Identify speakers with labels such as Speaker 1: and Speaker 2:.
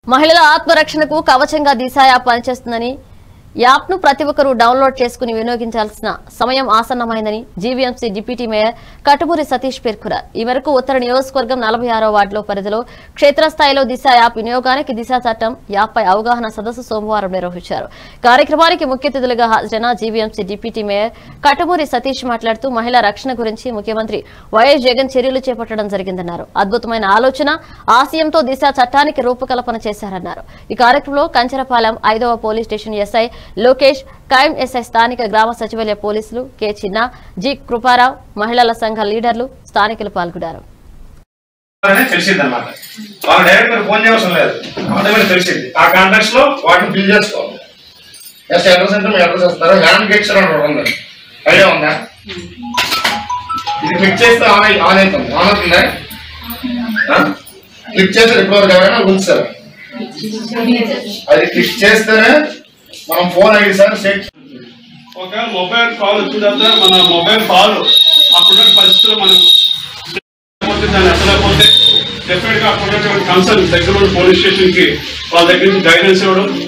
Speaker 1: మహిళల ఆత్మరక్షణకు కవచంగా దిశ యాప్ పనిచేస్తుందని యాప్ ను ప్రతి ఒక్కరూ డౌన్లోడ్ చేసుకుని వినియోగించాల్సిన సమయం ఆసన్నమైందని GVMC deputy mayor Katumuri Satish పేర్కొన్నారు ఈ మేరకు ఉత్తర నియోజకవర్గం నలభై ఆరో వార్డులో పరిధిలో క్షేత్రస్థాయిలో దిశ యాప్ వినియోగానికి దిశ చట్టం యాప్పై అవగాహన సదస్సు సోమవారం నిర్వహించారు కార్యక్రమానికి ముఖ్య అతిథులుగా హాజరైన GVMC deputy mayor Katumuri Satish మాట్లాడుతూ మహిళా రక్షణ గురించి ముఖ్యమంత్రి వైఎస్ జగన్ చర్యలు చేపట్టడం జరిగిందన్నారు అద్భుతమైన ఆలోచన ఆశయంతో దిశ చట్టానికి రూపకల్పన చేశారన్నారు ఈ కార్యక్రమంలో కంచరపాలెం ఐదవ police station SI Lokesh crime SI స్థానిక గ్రామ సచివాలయ పోలీసులు కె చిన్న జి కృపారావు మహిళల సంఘ లీడర్లు స్థానికులు పాల్గొన్నారు
Speaker 2: అనేది తెలిసింది అనమాట వాళ్ళు డైరెక్ట్ మీరు ఫోన్ చేయవలసిన లేదు ఆటోమేటిక్ తెలిసింది ఆ కాంటాక్ట్స్ లో వాటిని ఫిల్ చేసుకోవాలి జస్ట్ అడ్రస్ అంటే మీ అడ్రస్ వస్తారు హ్యాండ్ గెక్చర్ అని ఒకటి ఉంది ఐడియా ఉందా ఇది క్లిక్ చేస్తే ఆన్ అయి ఆన్ అవుతుంది ఆన్ అవుతుందా క్లిక్ చేస్తే రికవర్ కావాలని ఉంచుతారు అది క్లిక్ చేస్తేనే మనం ఫోన్ ఐడి సార్ సెట్
Speaker 3: ఒక మొబైల్ కాల్ వచ్చిన తర్వాత మన మొబైల్ కాల్ అప్పుడున్న పరిస్థితుల్లో మనం లేకపోతే దాన్ని ఎత్తలేకపోతే డెఫినెట్ గా అప్పుడున్నటువంటి కన్సర్న్ దగ్గర ఉన్న పోలీస్ స్టేషన్ కి వాళ్ళ దగ్గర నుంచి గైడెన్స్ ఇవ్వడం